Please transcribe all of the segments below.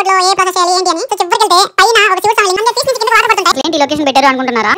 airport లో ఏ process చేయాలి ఏంటి అని సో చివరికి వెళ్తే పైన ఒక శివుడు స్వామి లింగం తీసి నుంచి కింద వాటర్ పడుతుంటాయి ఏంటి లొకేషన్ పెట్టారు అనుకుంటున్నారా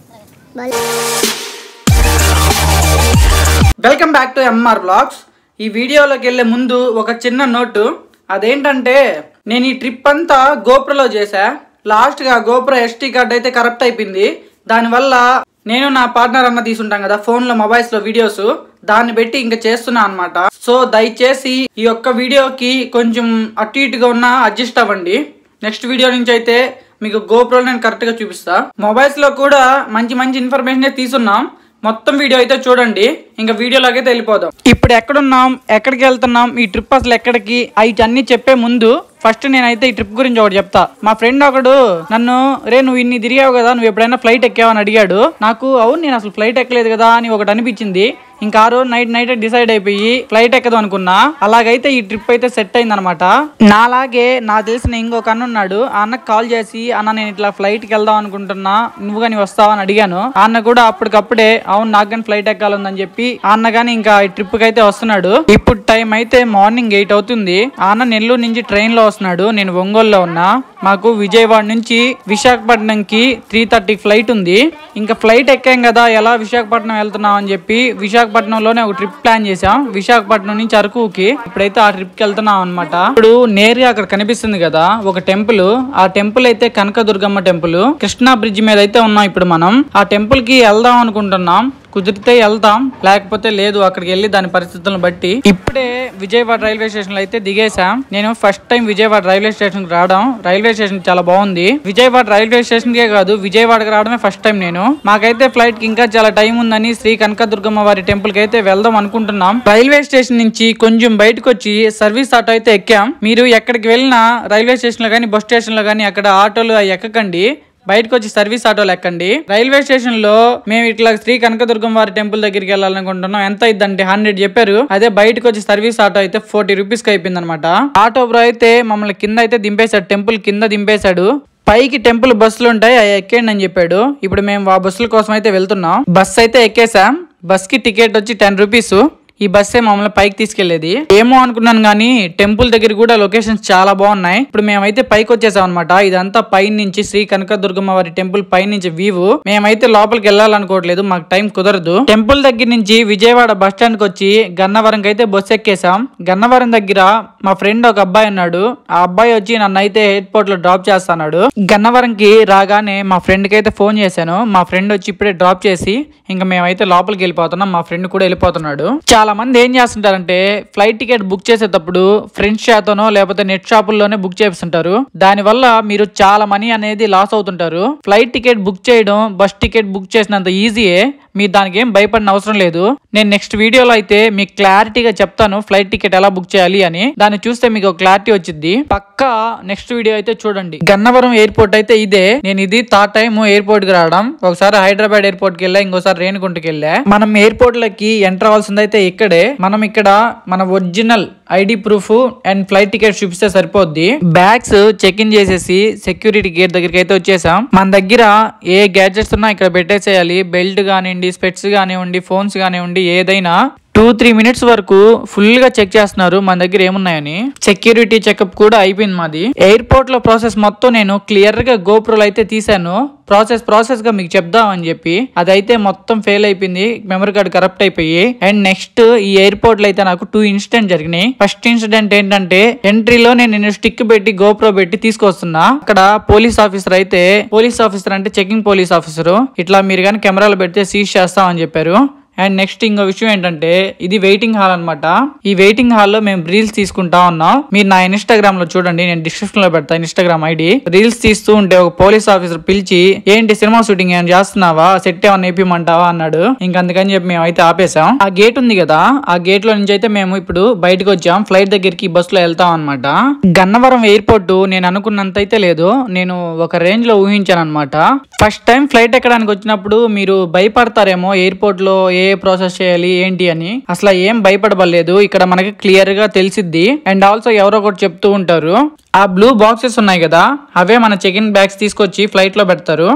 welcome back to MR blogs ఈ వీడియోలోకి వెళ్ళే ముందు ఒక చిన్న నోటు అదేంటంటే నేను ఈ ట్రిప్ అంతా గోప్రోలో చేశా లాస్ట్గా గోప్రో ఎస్టీ కార్డ్ అయితే కరప్ట్ అయిపోయింది దానివల్ల నేను నా పార్ట్నర్ అన్న తీసుంటాం కదా ఫోన్లో మొబైల్స్లో వీడియోస్ దాన్ని పెట్టి ఇంకా చేస్తున్నా అనమాట సో దయచేసి ఈ యొక్క వీడియోకి కొంచెం అటు ఇటుగా ఉన్న అడ్జస్ట్ అవ్వండి నెక్స్ట్ వీడియో నుంచి అయితే మీకు గోప్రో నేను కరెక్ట్గా చూపిస్తా మొబైల్స్లో కూడా మంచి మంచి ఇన్ఫర్మేషన్ తీసున్నాం మొత్తం వీడియో అయితే చూడండి ఇంకా వీడియోలోకి అయితే వెళ్ళిపోదాం ఇప్పుడు ఎక్కడున్నాం ఎక్కడికి వెళ్తున్నాం ఈ ట్రిప్ అసలు ఎక్కడికి అన్ని చెప్పే ముందు ఫస్ట్ నేనైతే ఈ ట్రిప్ గురించి ఒకటి చెప్తా మా ఫ్రెండ్ ఒకడు నన్ను రే నువ్వు ఇన్ని తిరిగావు కదా నువ్వు ఎప్పుడైనా ఫ్లైట్ ఎక్కావని అడిగాడు నాకు అవును నేను అసలు ఫ్లైట్ ఎక్కలేదు కదా అని ఒకటి అనిపించింది ఇంకా ఆ రోజు నైట్ నైట్ డిసైడ్ అయిపోయి ఫ్లైట్ ఎక్కదు అనుకున్నా అలాగైతే ఈ ట్రిప్ అయితే సెట్ అయింది అనమాట నాలాగే నా తెలిసిన ఇంకొక అన్న ఉన్నాడు ఆ అన్నకు కాల్ చేసి అన్న నేను ఇట్లా ఫ్లైట్ కి వెళ్దాం అనుకుంటున్నా నువ్వు కానీ వస్తావా అని అడిగాను ఆ అన్న కూడా అప్పటికప్పుడే అవును నాకు కానీ ఫ్లైట్ ఎక్కాలని చెప్పి ఆ అన్న కానీ ఇంకా ఈ ట్రిప్ కి అయితే వస్తున్నాడు ఇప్పుడు టైం అయితే మార్నింగ్ ఎయిట్ అవుతుంది ఆ అన్న నెల్లూరు నుంచి ట్రైన్ లో వస్తున్నాడు నేను ఒంగోలులో ఉన్నా మాకు విజయవాడ నుంచి విశాఖపట్నంకి త్రీ థర్టీ ఫ్లైట్ ఉంది ఇంకా ఫ్లైట్ ఎక్కాం కదా ఎలా విశాఖపట్నం వెళ్తున్నాం అని చెప్పి విశాఖపట్నంలోనే ఒక ట్రిప్ ప్లాన్ చేసాం విశాఖపట్నం నుంచి అరకుకి ఇప్పుడైతే ఆ ట్రిప్ కి వెళ్తున్నాం అనమాట ఇప్పుడు నేరుగా అక్కడ కనిపిస్తుంది కదా ఒక టెంపుల్ ఆ టెంపుల్ అయితే కనకదుర్గమ్మ టెంపుల్ కృష్ణా బ్రిడ్జ్ మీద అయితే ఉన్నాం ఇప్పుడు మనం ఆ టెంపుల్ కి వెళ్దాం అనుకుంటున్నాం కుదిరితే వెళ్తాం లేకపోతే లేదు అక్కడికి వెళ్ళి దాని పరిస్థితులను బట్టి ఇప్పుడే విజయవాడ రైల్వే స్టేషన్ లో అయితే దిగేసాం నేను first time Vijayawada railway station కి రావడం రైల్వే స్టేషన్ చాలా బాగుంది విజయవాడ రైల్వే స్టేషన్ కే కాదు విజయవాడకి రావడమే ఫస్ట్ టైం నేను మాకైతే ఫ్లైట్ కి ఇంకా చాలా టైం ఉందని శ్రీ కనకదుర్గమ్మ వారి టెంపుల్ కి అయితే వెళ్దాం అనుకుంటున్నాం రైల్వే స్టేషన్ నుంచి కొంచెం బయటకు వచ్చి సర్వీస్ ఆటో అయితే ఎక్కాం మీరు ఎక్కడికి వెళ్ళినా రైల్వే స్టేషన్ లో కానీ బస్ స్టేషన్ లో కానీ అక్కడ ఆటోలు అవి ఎక్కకండి బయటకు వచ్చి సర్వీస్ ఆటోలు ఎక్కండి రైల్వే స్టేషన్ లో మేము ఇట్లా శ్రీ కనకదుర్గం వారి టెంపుల్ దగ్గరికి వెళ్ళాలనుకుంటున్నాం ఎంత ఇద్దంటే హండ్రెడ్ చెప్పారు అదే బయటకు వచ్చి సర్వీస్ ఆటో అయితే ఫోర్టీ రూపీస్ కి అయిపోయింది అనమాట ఆటో బ్రో అయితే మమ్మల్ని కింద అయితే దింపేశాడు టెంపుల్ కింద దింపేశాడు పైకి టెంపుల్ బస్సులు ఉంటాయి అవి ఎక్కేయండి అని చెప్పాడు ఇప్పుడు మేము ఆ బస్సుల కోసం అయితే వెళ్తున్నాం బస్ అయితే ఎక్కేసాం బస్ కి టికెట్ వచ్చి టెన్ రూపీస్ ఈ బస్సే మమ్మల్ని పైకి తీసుకెళ్లేది ఏమో అనుకున్నాను కానీ టెంపుల్ దగ్గర కూడా లొకేషన్స్ చాలా బాగున్నాయి ఇప్పుడు మేమైతే పైకి వచ్చేసాం అనమాట ఇదంతా పై నుంచి శ్రీ కనకదుర్గమ్మ వారి టెంపుల్ పై నుంచి వ్యూ మేమైతే లోపలికి వెళ్ళాలనుకోవట్లేదు మాకు టైం కుదరదు టెంపుల్ దగ్గర నుంచి విజయవాడ బస్ స్టాండ్ కి వచ్చి గన్నవరం అయితే బస్సు ఎక్కేసాం గన్నవరం దగ్గర మా ఫ్రెండ్ ఒక అబ్బాయి ఉన్నాడు ఆ అబ్బాయి వచ్చి నన్ను అయితే ఎయిర్పోర్ట్ లో డ్రాప్ చేస్తున్నాడు గన్నవరంకి రాగానే మా ఫ్రెండ్ కి అయితే ఫోన్ చేశాను మా ఫ్రెండ్ వచ్చి ఇప్పుడే డ్రాప్ చేసి ఇంకా మేమైతే లోపలికి వెళ్ళిపోతున్నాం మా ఫ్రెండ్ కూడా వెళ్ళిపోతున్నాడు చాలా మంది ఏం చేస్తుంటారంటే ఫ్లైట్ టికెట్ బుక్ చేసేటప్పుడు ఫ్రెండ్స్ చేతనో లేకపోతే నెట్ షాపుల్లోనే బుక్ చేస్తుంటారు దానివల్ల మీరు చాలా మనీ అనేది లాస్ అవుతుంటారు ఫ్లైట్ టికెట్ బుక్ చేయడం బస్ టికెట్ బుక్ చేసినంత ఈజీయే మీరు దానికి ఏం భయపడిన అవసరం లేదు నేను నెక్స్ట్ వీడియోలో అయితే మీకు క్లారిటీగా చెప్తాను ఫ్లైట్ టికెట్ ఎలా బుక్ చేయాలి అని దాన్ని చూస్తే మీకు క్లారిటీ వచ్చింది పక్కా నెక్స్ట్ వీడియో అయితే చూడండి గన్నవరం ఎయిర్పోర్ట్ అయితే ఇదే నేను ఇది థర్డ్ టైం ఎయిర్పోర్ట్ కి రావడం ఒకసారి హైదరాబాద్ ఎయిర్పోర్ట్ కి వెళ్ళా ఇంకోసారి రేణిగుంటకి వెళ్ళా మనం ఎయిర్పోర్ట్ లకి ఎంటర్ అవ్వాల్సింది అయితే ఇక్కడే మనం ఇక్కడ మన original ID proof and flight ticket చూపిస్తే సరిపోద్ది బ్యాగ్స్ చెక్ ఇన్ చేసేసి సెక్యూరిటీ గేట్ దగ్గరికి అయితే వచ్చేసాం మన దగ్గర ఏ గ్యాడ్జెట్స్ ఉన్నా ఇక్కడ పెట్టేసేయాలి బెల్ట్ కానివ్వండి స్పెట్స్ కానివ్వండి ఫోన్స్ కానివ్వండి ఏదైనా టూ త్రీ మినిట్స్ వరకు ఫుల్ గా చెక్ చేస్తున్నారు మన దగ్గర ఏమున్నాయని సెక్యూరిటీ చెకప్ కూడా అయిపోయింది మాది ఎయిర్పోర్ట్ లో ప్రాసెస్ మొత్తం నేను క్లియర్ గా గోప్రోలు అయితే తీసాను ప్రాసెస్ ప్రాసెస్ గా మీకు చెప్దామని చెప్పి అదైతే మొత్తం ఫెయిల్ అయిపోయింది మెమరీ కార్డ్ కరప్ట్ అయిపోయి అండ్ నెక్స్ట్ ఈ ఎయిర్పోర్ట్ లో అయితే నాకు టూ ఇన్సిడెంట్ జరిగినాయి ఫస్ట్ ఇన్సిడెంట్ ఏంటంటే ఎంట్రీలో నేను స్టిక్ పెట్టి గోప్రో పెట్టి తీసుకొస్తున్నా అక్కడ పోలీస్ ఆఫీసర్ అయితే పోలీస్ ఆఫీసర్ అంటే చెకింగ్ పోలీస్ ఆఫీసర్ ఇట్లా మీరు కానీ కెమెరాలు పెడితే సీజ్ చేస్తామని చెప్పారు అండ్ నెక్స్ట్ ఇంకో విషయం ఏంటంటే ఇది వెయిటింగ్ హాల్ అన్నమాట ఈ వెయిటింగ్ హాల్లో మేము రీల్స్ తీసుకుంటా ఉన్నాం మీరు నా ఇన్స్టాగ్రామ్ లో చూడండి నేను డిస్క్రిప్షన్ లో పెడతా ఇన్స్టాగ్రామ్ ఐడి రీల్స్ తీస్తూ ఉంటే ఒక పోలీస్ ఆఫీసర్ పిలిచి ఏంటి సినిమా షూటింగ్ ఏమైనా చేస్తున్నావా సెట్ ఏమన్నా వేపిమంటావా అన్నాడు ఇంక అందుకని చెప్పి మేము అయితే ఆపేసాం ఆ గేట్ ఉంది కదా ఆ గేట్ లో నుంచి అయితే మేము ఇప్పుడు బయటకు వచ్చాం ఫ్లైట్ దగ్గరికి బస్ లో వెళ్తాం అనమాట గన్నవరం ఎయిర్పోర్ట్ నేను అనుకున్నంత అయితే లేదు నేను ఒక రేంజ్ లో ఊహించాను అనమాట ఫస్ట్ టైం ఫ్లైట్ ఎక్కడానికి వచ్చినప్పుడు మీరు భయపడతారేమో ఎయిర్పోర్ట్ లో ఏ ప్రాసెస్ చేయాలి ఏంటి అని అసలు ఏం భయపడబలేదు ఇక్కడ మనకి క్లియర్ గా తెలిసిద్ది అండ్ ఆల్సో ఎవరో ఒకటి చెప్తూ ఉంటారు ఆ బ్లూ బాక్సెస్ ఉన్నాయి కదా అవే మన చెక్ ఇన్ బ్యాగ్స్ తీసుకొచ్చి ఫ్లైట్ లో పెడతారు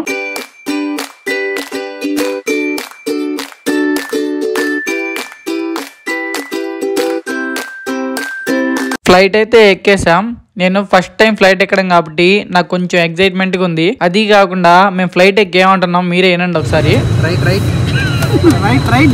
ఫ్లైట్ అయితే ఎక్కేసాం నేను ఫస్ట్ టైం ఫ్లైట్ ఎక్కడం కాబట్టి నాకు కొంచెం ఎగ్జైట్మెంట్ గా ఉంది అది కాకుండా మేము ఫ్లైట్ ఎక్కి ఏమంటున్నాం మీరే వినండి ఒకసారి right right right right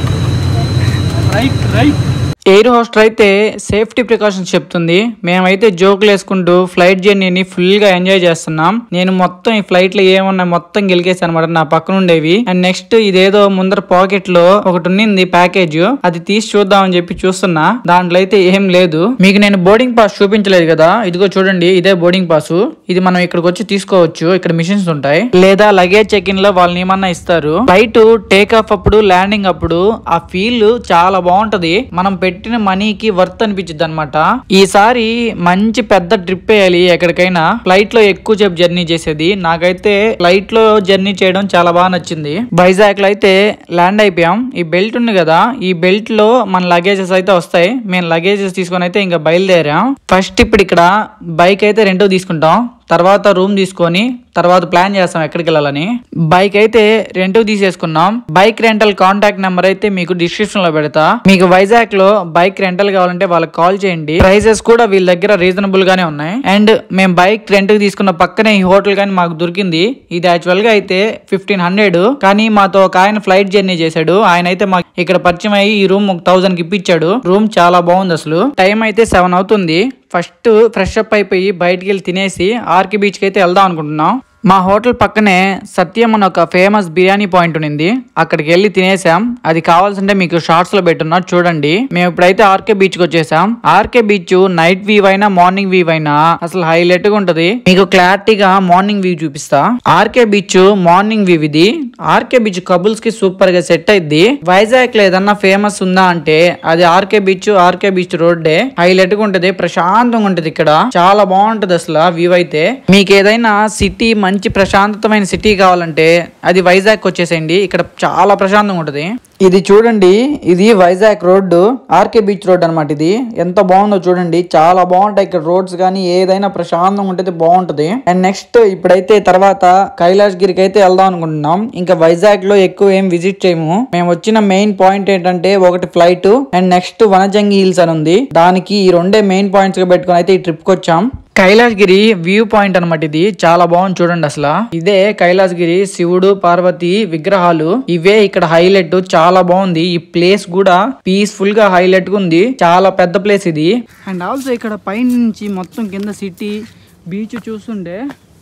right right air hostess అయితే సేఫ్టీ ప్రికాషన్స్ చెప్తుంది మేమైతే జోకులు వేసుకుంటూ ఫ్లైట్ జర్నీని ఫుల్ గా ఎంజాయ్ చేస్తున్నాం నేను మొత్తం ఈ ఫ్లైట్ లో ఏమన్నా మొత్తం గెలికేసాను అనమాట నా పక్కన ఉండేవి అండ్ నెక్స్ట్ ఇదేదో ముందర పాకెట్ లో ఒకటి ఉన్నింది ప్యాకేజ్ అది తీసి చూద్దామని చెప్పి చూస్తున్నా దాంట్లో అయితే ఏం లేదు మీకు నేను బోర్డింగ్ పాస్ చూపించలేదు కదా ఇదిగో చూడండి ఇదే బోర్డింగ్ పాస్ ఇది మనం ఇక్కడికి వచ్చి తీసుకోవచ్చు ఇక్కడ మిషన్స్ ఉంటాయి లేదా లగేజ్ చెక్ ఇన్ లో వాళ్ళని ఏమన్నా ఇస్తారు ఫ్లైట్ టేక్ ఆఫ్ అప్పుడు ల్యాండింగ్ అప్పుడు ఆ ఫీల్ చాలా బాగుంటది మనం పెట్టిన మనీకి వర్త్ అనిపించింది అనమాట ఈసారి మంచి పెద్ద ట్రిప్ వేయాలి ఎక్కడికైనా ఫ్లైట్ లో ఎక్కువ సేపు జర్నీ చేసేది నాకైతే ఫ్లైట్ లో జర్నీ చేయడం చాలా బాగా నచ్చింది వైజాగ్ లో అయితే ల్యాండ్ అయిపోయాం ఈ బెల్ట్ ఉంది కదా ఈ బెల్ట్ లో మన లగేజెస్ అయితే వస్తాయి మేము లగేజెస్ తీసుకొని అయితే ఇంకా బయలుదేరాం ఫస్ట్ ఇప్పుడు ఇక్కడ బైక్ అయితే రెండో తీసుకుంటాం తర్వాత రూమ్ తీసుకొని తర్వాత ప్లాన్ చేస్తాం ఎక్కడికి వెళ్ళాలని బైక్ అయితే రెంట్ తీసేసుకున్నాం బైక్ రెంటల్ కాంటాక్ట్ నెంబర్ అయితే మీకు డిస్క్రిప్షన్ లో పెడతా మీకు వైజాగ్ లో బైక్ రెంటల్ కావాలంటే వాళ్ళకి కాల్ చేయండి ప్రైసెస్ కూడా వీళ్ళ దగ్గర రీజనబుల్ గానే ఉన్నాయి అండ్ మేము బైక్ రెంట్ తీసుకున్న పక్కనే ఈ హోటల్ కానీ మాకు దొరికింది ఇది యాక్చువల్ గా అయితే ఫిఫ్టీన్ హండ్రెడ్ కానీ మాతో ఒక ఆయన ఫ్లైట్ జర్నీ చేశాడు ఆయన అయితే మాకు ఇక్కడ పరిచయం అయ్యి ఈ రూమ్ ఒక థౌసండ్ కి ఇప్పించాడు రూమ్ చాలా బాగుంది అసలు టైం అయితే సెవెన్ అవుతుంది ఫస్ట్ ఫ్రెష్ అప్ అయిపోయి బయటికి వెళ్ళి తినేసి ఆర్కి బీచ్కి అయితే వెళ్దాం అనుకుంటున్నాం మా హోటల్ పక్కనే సత్యం అని ఒక ఫేమస్ బిర్యానీ పాయింట్ ఉంది అక్కడికి వెళ్ళి తినేసాం అది కావాల్సింటే మీకు షార్ట్స్ లో పెట్టున్నా చూడండి మేము ఇప్పుడైతే ఆర్కే బీచ్ కి వచ్చేసాం ఆర్కే బీచ్ నైట్ వ్యూ అయినా మార్నింగ్ వ్యూ అయినా అసలు హైలైట్ గా ఉంటది మీకు క్లారిటీగా మార్నింగ్ వ్యూ చూపిస్తా ఆర్కే బీచ్ మార్నింగ్ వ్యూ ఇది ఆర్కే బీచ్ కబుల్స్ కి సూపర్ గా సెట్ అయింది వైజాగ్ లో ఏదన్నా ఫేమస్ ఉందా అంటే అది ఆర్కే బీచ్ ఆర్కే బీచ్ రోడ్డే హైలైట్ గా ఉంటది ప్రశాంతంగా ఉంటది ఇక్కడ చాలా బాగుంటది అసలు వ్యూ అయితే మీకు ఏదైనా సిటీ మంచి ప్రశాంతమైన సిటీ కావాలంటే అది వైజాగ్ వచ్చేసేయండి ఇక్కడ చాలా ప్రశాంతంగా ఉంటది ఇది చూడండి ఇది Vizag road RK beach road అనమాట ఇది ఎంత బాగుందో చూడండి చాలా బాగుంటాయి ఇక్కడ రోడ్స్ కానీ ఏదైనా ప్రశాంతంగా ఉంటే బాగుంటది అండ్ నెక్స్ట్ ఇప్పుడైతే తర్వాత కైలాష్ గిరికి అయితే వెళ్దాం అనుకుంటున్నాం ఇంకా వైజాగ్ లో ఎక్కువ ఏం విజిట్ చేయము మేము వచ్చిన మెయిన్ పాయింట్ ఏంటంటే ఒకటి flight and next Vanajangi hills అని ఉంది దానికి ఈ రెండే మెయిన్ పాయింట్స్ గా పెట్టుకుని అయితే ఈ ట్రిప్ కి వచ్చాం కైలాసగిరి వ్యూ పాయింట్ అనమాట ఇది చాలా బాగుంది చూడండి అసలు ఇదే కైలాసగిరి శివుడు పార్వతి విగ్రహాలు ఇవే ఇక్కడ హైలైట్ చాలా బాగుంది ఈ ప్లేస్ కూడా పీస్ఫుల్ గా హైలైట్ గా ఉంది చాలా పెద్ద ప్లేస్ ఇది అండ్ ఆల్సో ఇక్కడ పైనుంచి మొత్తం కింద సిటీ బీచ్ చూస్తుంటే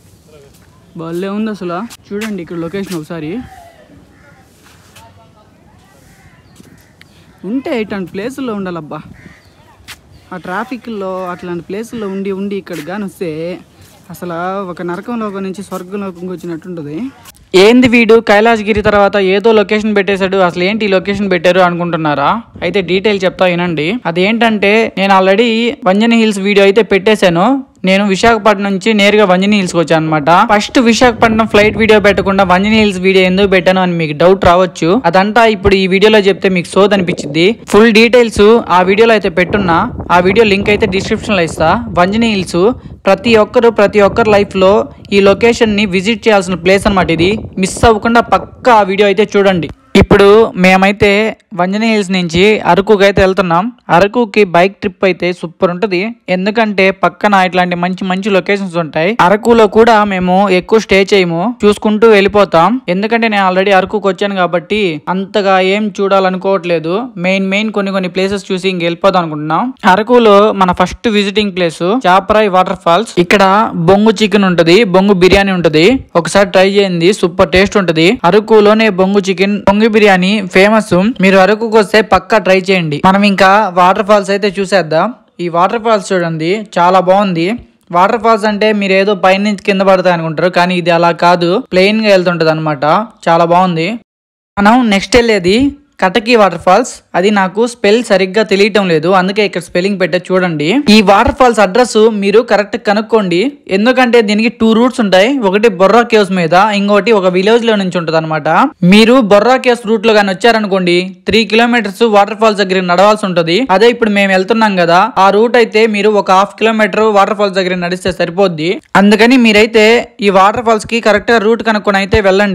భలే ఉంది అసలు చూడండి ఇక్కడ లొకేషన్ ఒకసారి ఉంటే ఇట్లాంటి ప్లేసుల్లో ఉండాలబ్బా ఆ ట్రాఫిక్లో అట్లాంటి ప్లేసుల్లో ఉండి ఉండి ఇక్కడ కానీ వస్తే అసలు ఒక నరకంలోకి నుంచి స్వర్గంలోకి వచ్చినట్టుంటుంది ఏంది వీడు కైలాసగిరి తర్వాత ఏదో లొకేషన్ పెట్టేశాడు అసలు ఏంటి ఈ లొకేషన్ పెట్టారు అనుకుంటున్నారా అయితే డీటెయిల్ చెప్తా వినండి అదేంటంటే నేను ఆల్రెడీ వంజని హిల్స్ వీడియో అయితే పెట్టేశాను నేను విశాఖపట్నం నుంచి నేరుగా వంజని హిల్స్ వచ్చాను అనమాట ఫస్ట్ విశాఖపట్నం ఫ్లైట్ వీడియో పెట్టకుండా వంజని హిల్స్ వీడియో ఎందుకు పెట్టాను అని మీకు డౌట్ రావచ్చు అదంతా ఇప్పుడు ఈ వీడియోలో చెప్తే మీకు సోద్ అనిపించింది ఫుల్ డీటెయిల్స్ ఆ వీడియోలో అయితే పెట్టున్నా ఆ వీడియో లింక్ అయితే డిస్క్రిప్షన్ లో ఇస్తా వంజని హిల్స్ ప్రతి ఒక్కరు ప్రతి ఒక్కరి లైఫ్ లో ఈ లొకేషన్ ని విజిట్ చేయాల్సిన ప్లేస్ అన్నమాట ఇది మిస్ అవ్వకుండా పక్కా ఆ వీడియో అయితే చూడండి ఇప్పుడు మేమైతే వంజని హిల్స్ నుంచి అరకుకి అయితే వెళ్తున్నాం అరకుకి బైక్ ట్రిప్ అయితే సూపర్ ఉంటది ఎందుకంటే పక్కన ఇట్లాంటి మంచి మంచి లొకేషన్స్ ఉంటాయి అరకులో కూడా మేము ఎక్కువ స్టే చేయము చూసుకుంటూ వెళ్ళిపోతాం ఎందుకంటే నేను ఆల్రెడీ అరకుకి వచ్చాను కాబట్టి అంతగా ఏం చూడాలనుకోవట్లేదు మెయిన్ మెయిన్ కొన్ని కొన్ని ప్లేసెస్ చూసి ఇంక వెళ్ళిపోదాం అనుకుంటున్నాం అరకులో మన first visiting place Chaparai water falls ఇక్కడ బొంగు చికెన్ ఉంటది బొంగు బిర్యానీ ఉంటది ఒకసారి ట్రై చేయండి సూపర్ టేస్ట్ ఉంటది అరకులోనే బొంగు చికెన్ బొంగు బిర్యానీ ఫేమస్ మీరు అరకుకి వస్తే పక్కా ట్రై చేయండి మనం ఇంకా వాటర్ ఫాల్స్ అయితే చూసేద్దాం ఈ వాటర్ ఫాల్స్ చూడండి చాలా బాగుంది వాటర్ ఫాల్స్ అంటే మీరు ఏదో పైనుంచి కింద పడతాయి అనుకుంటారు కానీ ఇది అలా కాదు ప్లెయిన్ గా వెళ్తుంటది అనమాట చాలా బాగుంది మనం నెక్స్ట్ వెళ్ళేది కటకి వాటర్ ఫాల్స్ అది నాకు స్పెల్ సరిగ్గా తెలియటం లేదు అందుకే ఇక్కడ స్పెల్లింగ్ పెట్టే చూడండి ఈ వాటర్ ఫాల్స్ అడ్రస్ మీరు కరెక్ట్ కనుక్కోండి ఎందుకంటే దీనికి టూ రూట్స్ ఉంటాయి ఒకటి బొర్రా కేవ్స్ మీద ఇంకోటి ఒక విలేజ్ లో నుంచి ఉంటుంది అనమాట మీరు బొర్రా కేవ్స్ రూట్ లో కానీ వచ్చారనుకోండి త్రీ కిలోమీటర్స్ వాటర్ ఫాల్స్ దగ్గర నడవాల్సి ఉంటుంది అదే ఇప్పుడు మేము వెళ్తున్నాం కదా ఆ రూట్ అయితే మీరు ఒక హాఫ్ కిలోమీటర్ వాటర్ ఫాల్స్ దగ్గర నడిస్తే సరిపోద్ది అందుకని మీరైతే ఈ వాటర్ ఫాల్స్ కి కరెక్ట్ గా రూట్ కనుక్కొని అయితే వెళ్ళండి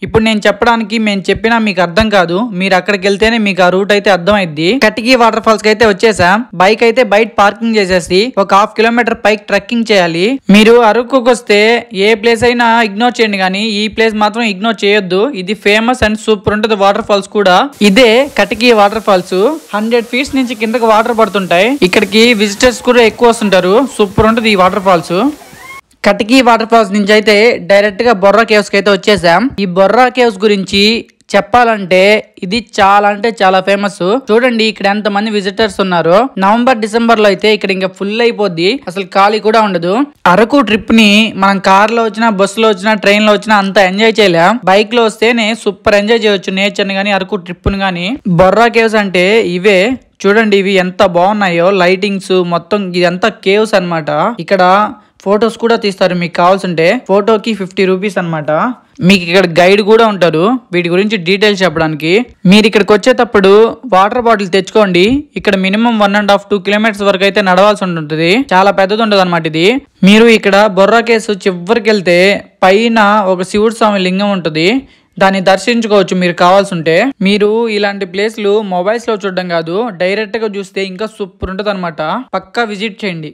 ఇప్పుడు నేను చెప్పడానికి మేము చెప్పినా మీకు అర్థం కాదు మీరు అక్కడికి వెళ్తేనే మీకు ఆ రూట్ అయితే అర్థం అయింది కటికి వాటర్ ఫాల్స్ కి అయితే వచ్చేసాం బైక్ అయితే బయట పార్కింగ్ చేసేసి ఒక హాఫ్ కిలోమీటర్ పైకి ట్రెక్కింగ్ చేయాలి మీరు అరకుకు వస్తే ఏ ప్లేస్ అయినా ఇగ్నోర్ చేయండి కానీ ఈ ప్లేస్ మాత్రం ఇగ్నోర్ చేయొద్దు ఇది ఫేమస్ అండ్ సూపర్ ఉంటుంది వాటర్ ఫాల్స్ కూడా ఇదే Katiki water falls hundred feets నుంచి కిందకి వాటర్ పడుతుంటాయి ఇక్కడికి విజిటర్స్ కూడా ఎక్కువ వస్తుంటారు సూపర్ ఉంటుంది ఈ water falls Katiki water falls నుంచి అయితే డైరెక్ట్ గా బొర్రా కేవ్స్ కి అయితే వచ్చేసాం ఈ బొర్రా కేవ్స్ గురించి చెప్పాలంటే ఇది చాలా అంటే చాలా ఫేమస్ చూడండి ఇక్కడ ఎంత మంది విజిటర్స్ ఉన్నారు నవంబర్ డిసెంబర్ లో అయితే ఇక్కడ ఇంకా ఫుల్ అయిపోద్ది అసలు ఖాళీ కూడా ఉండదు అరకు ట్రిప్ ని మనం కార్ లో వచ్చినా బస్ లో వచ్చినా ట్రైన్ లో వచ్చినా అంత ఎంజాయ్ చేయలేం బైక్ లో వస్తేనే సూపర్ ఎంజాయ్ చేయొచ్చు నేచర్ ని కానీ అరకు ట్రిప్ ని కానీ బొర్రా కేవ్స్ అంటే ఇవే చూడండి ఇవి ఎంత బాగున్నాయో లైటింగ్స్ మొత్తం ఇదంతా కేవ్స్ అన్నమాట ఇక్కడ ఫొటోస్ కూడా తీస్తారు మీకు కావాల్సింటే ఫోటోకి ఫిఫ్టీ రూపీస్ అన్నమాట మీకు ఇక్కడ గైడ్ కూడా ఉంటారు వీటి గురించి డీటెయిల్స్ చెప్పడానికి మీరు ఇక్కడికి వచ్చేటప్పుడు వాటర్ బాటిల్ తెచ్చుకోండి ఇక్కడ minimum one and half two kilometres వరకు అయితే నడవాల్సి ఉంటుంది చాలా పెద్దది ఉంటుంది అనమాట ఇది మీరు ఇక్కడ బొర్రా కేసు చివరికి వెళ్తే పైన ఒక శివుడు స్వామి లింగం ఉంటుంది దాన్ని దర్శించుకోవచ్చు మీరు కావాల్సి ఉంటే మీరు ఇలాంటి ప్లేస్లు మొబైల్స్ లో చూడడం కాదు డైరెక్ట్ గా చూస్తే ఇంకా సూపర్ ఉంటుంది అనమాట పక్కా విజిట్ చేయండి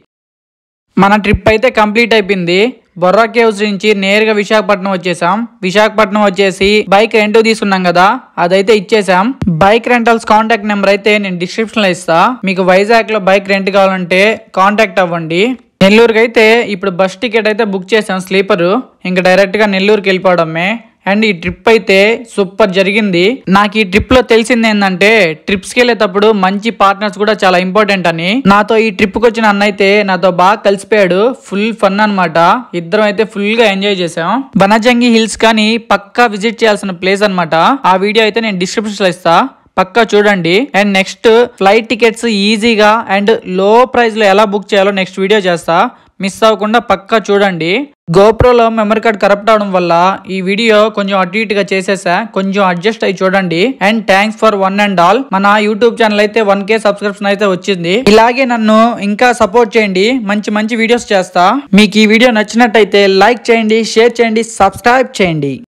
మన ట్రిప్ అయితే కంప్లీట్ అయిపోయింది బొర్రా కేవ్స్ నుంచి నేరుగా విశాఖపట్నం వచ్చేసాం విశాఖపట్నం వచ్చేసి బైక్ రెంట్ తీసుకున్నాం కదా అదైతే ఇచ్చేసాం బైక్ రెంటల్స్ కాంటాక్ట్ నెంబర్ అయితే నేను డిస్క్రిప్షన్ లో ఇస్తా మీకు వైజాగ్ లో బైక్ రెంట్ కావాలంటే కాంటాక్ట్ అవ్వండి నెల్లూరుకి అయితే ఇప్పుడు బస్ టికెట్ అయితే బుక్ చేసాం స్లీపర్ ఇంకా డైరెక్ట్ గా నెల్లూరుకి వెళ్ళిపోవడమే అండ్ ఈ ట్రిప్ అయితే సూపర్ జరిగింది నాకు ఈ ట్రిప్ లో తెలిసింది ఏంటంటే ట్రిప్స్ కి వెళ్ళేటప్పుడు మంచి పార్ట్నర్స్ కూడా చాలా ఇంపార్టెంట్ అని నాతో ఈ ట్రిప్ కి వచ్చిన అన్న అయితే నాతో బాగా కలిసిపోయాడు ఫుల్ ఫన్ అన్నమాట ఇద్దరం అయితే ఫుల్ గా ఎంజాయ్ చేసాం బనజంగి హిల్స్ కానీ పక్కా విజిట్ చేయాల్సిన ప్లేస్ అన్నమాట ఆ వీడియో అయితే నేను డిస్క్రిప్షన్ లో ఇస్తా పక్కా చూడండి అండ్ నెక్స్ట్ ఫ్లైట్ టికెట్స్ ఈజీగా అండ్ లో ప్రైస్ లో ఎలా బుక్ చేయాలో నెక్స్ట్ వీడియో చేస్తా మిస్ అవ్వకుండా పక్కా చూడండి గోప్రోలో మెమరీ కార్డ్ కరప్ట్ అవడం వల్ల ఈ వీడియో కొంచెం అటు ఇటుగా చేసేసా కొంచెం అడ్జస్ట్ అయ్యి చూడండి and thanks for one and all మన యూట్యూబ్ ఛానల్ అయితే వన్ కే సబ్స్క్రిప్షన్ అయితే వచ్చింది ఇలాగే నన్ను ఇంకా సపోర్ట్ చేయండి మంచి మంచి వీడియోస్ చేస్తా మీకు ఈ వీడియో నచ్చినట్టయితే లైక్ చేయండి షేర్ చేయండి సబ్స్క్రైబ్ చేయండి